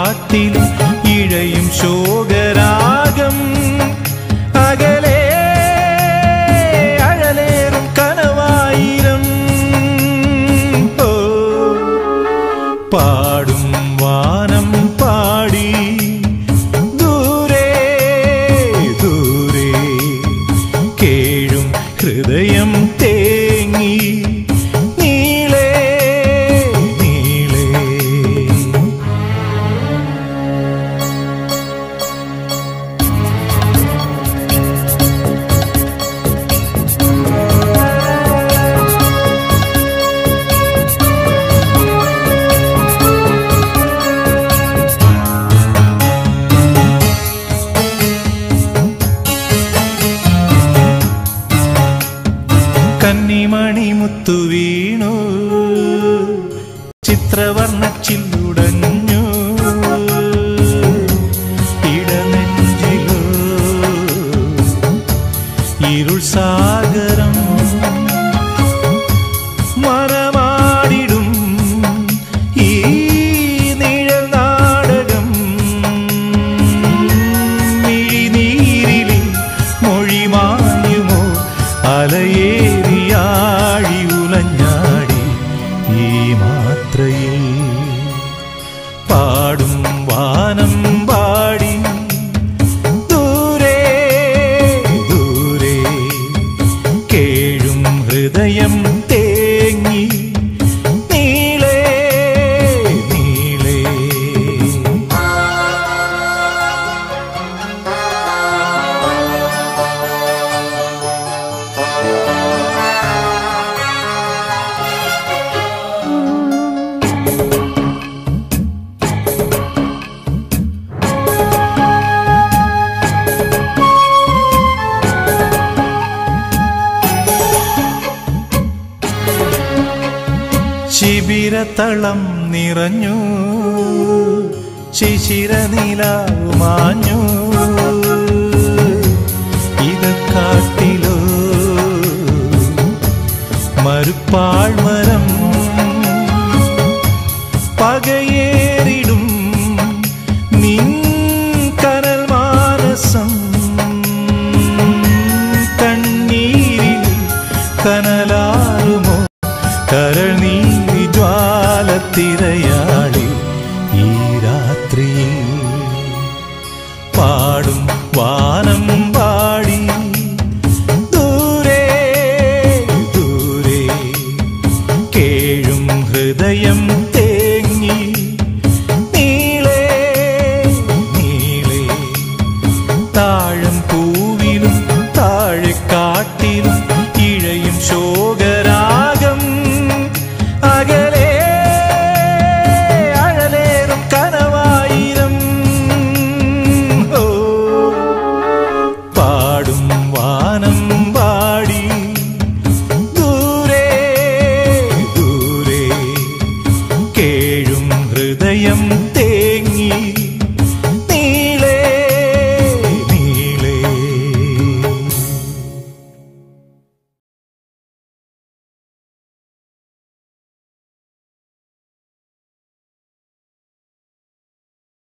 കാട്ടിൽ ഇഴയും ശോകരാഗം അകലെ അഴലേറും കനവായിരം ഓ പാടും വാനം പാടി ദൂരെ ദൂരെ കേഴും ഹൃദയം തേങ്ങി നീളേ നീളേ കന്നിമണി മുത്തു വീണു ചിത്രവർണ്ണ ചില്ലുടഞ്ഞു ഇടനെഞ്ചിലോ ഇരുൾ സാഗരം മരമാടിടും ഈ നിഴൽ നാടകം മിഴിനീരിലെ മൊഴി മായുമോ അലയേറിയാഴി ഉലഞ്ഞാടി ഈ മാത്രയിൽ പാടും വാനം പാടി ദൂരെ ദൂരെ കേഴും ഹൃദയം തേങ്ങി നീളേ നീളേ ശിബിരത്തളം നിറഞ്ഞു ശിശിരനിലാവുമാഞ്ഞു ഇത് കാട്ടിലോ മരുപ്പാഴ്മരം പകയേറിടും നിൻ കനൽ മാനസം കണ്ണീരിൽ കനലാറുമോ കരൾ നീ ജ്വാലത്തിരയാളി ഈ രാത്രിയിൽ